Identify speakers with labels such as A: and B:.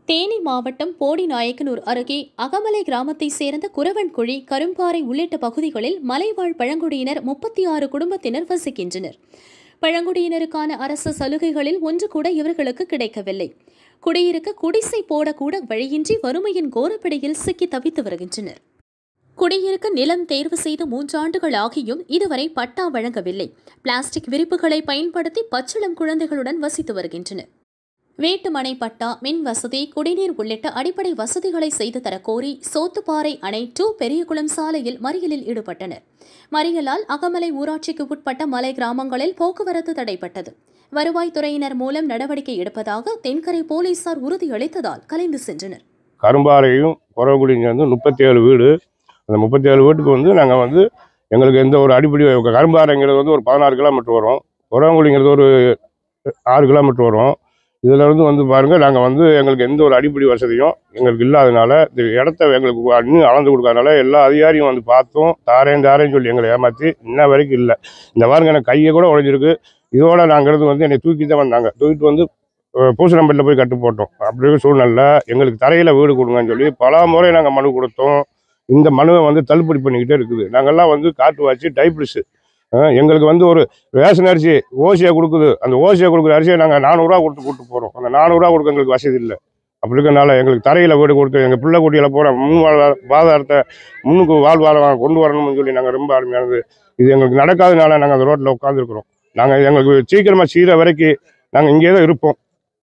A: தேனி மாவட்டம் போடிநாயக்கனூர் அருகே அகமலை கிராமத்தைச் சேர்ந்த குரவன்குழி கரும்பாறை உள்ளிட்ட பகுதிகளில் மலைவாழ் பழங்குடியினர் முப்பத்தி ஆறு குடும்பத்தினர் வசிக்கின்றனர் பழங்குடியினருக்கான அரசு சலுகைகளில் ஒன்று கூட இவர்களுக்கு கிடைக்கவில்லை குடியிருக்க குடிசை போடக்கூட வழியின்றி வறுமையின் கோரப்பிடியில் சிக்கி தவித்து வருகின்றனர் குடியிருக்க நிலம் தேர்வு செய்து மூன்றாண்டுகள் ஆகியும் இதுவரை பட்டா வழங்கவில்லை பிளாஸ்டிக் விரிப்புகளை பயன்படுத்தி பச்சிளம் குழந்தைகளுடன் வசித்து வருகின்றனர் வீட்டுமனை பட்டா மின் வசதி குடிநீர் உள்ளிட்ட அடிப்படை வசதிகளை செய்து தரக்கோரி சோத்துப்பாறை அணை டூ பெரியகுளம் சாலையில் மறியலில் ஈடுபட்டனர் மறியலால் அகமலை ஊராட்சிக்கு உட்பட்ட மலை கிராமங்களில் போக்குவரத்து தடைப்பட்டது வருவாய்த்துறையினர் மூலம் நடவடிக்கை எடுப்பதாக தென்கரை போலீசார் உறுதியளித்ததால் கலைந்து சென்றனர்
B: கரும்பாறையும் குறவக்குடியும் சேர்ந்து முப்பத்தி ஏழு வீடு அந்த முப்பத்தி ஏழு வீட்டுக்கு வந்து நாங்கள் வந்து எங்களுக்கு எந்த ஒரு அடிப்படை கரும்பாறைங்கிறது வந்து ஒரு பதினாறு கிலோமீட்டர் வரும் குறவங்குடிங்கிறது ஒரு ஆறு கிலோமீட்டர் வரும் இதில் இருந்து வந்து பாருங்கள் நாங்கள் வந்து எங்களுக்கு எந்த ஒரு அடிப்படை வசதியும் எங்களுக்கு இல்லாதனால இந்த இடத்த எங்களுக்கு இன்னும் அளந்து கொடுக்காதனால எல்லா அதிகாரியும் வந்து பார்த்தோம் தாரேன் தாரேன்னு சொல்லி எங்களை ஏமாற்றி இன்ன வரைக்கும் இல்லை இந்த பாருங்க எனக்கு கையை கூட உடைஞ்சிருக்கு இதோட நாங்கள் இருந்து வந்து என்னை தூக்கி தான் வந்தாங்க தூக்கிட்டு வந்து பூசணம்பட்டில் போய் கட்டு போட்டோம் அப்படி இருக்க சூழ்நிலை எங்களுக்கு தரையில் வீடு கொடுங்கன்னு சொல்லி பல முறை நாங்கள் மனு கொடுத்தோம் இந்த மனுவை வந்து தள்ளுபடி பண்ணிக்கிட்டே இருக்குது நாங்கள்லாம் வந்து காட்டு வாச்சு டைப்ரிஸு எங்களுக்கு வந்து ஒரு ரேஷன் அரிசி ஓசியாக கொடுக்குது அந்த ஓசியாக கொடுக்குற அரிசியை நாங்கள் நானூறுரூவா கொடுத்து கூட்டு போகிறோம் அந்த நானூறுரூவா கொடுக்க எங்களுக்கு வசதி இல்லை அப்படி இருக்கனால எங்களுக்கு தரையில் வீடு கொடுத்து எங்கள் பிள்ளை குட்டியில் போகிற முன் வாழ்வா வாழ்வாதாரத்தை முன்னுக்கு வாழ்வாதாரம் கொண்டு வரணும்னு சொல்லி நாங்கள் ரொம்ப அருமையானது இது எங்களுக்கு நடக்காதனால நாங்கள் அந்த ரோட்டில் உட்காந்துருக்குறோம் நாங்கள் எங்களுக்கு சீக்கிரமாக சீர வரைக்கும் நாங்கள் இங்கே தான் இருப்போம்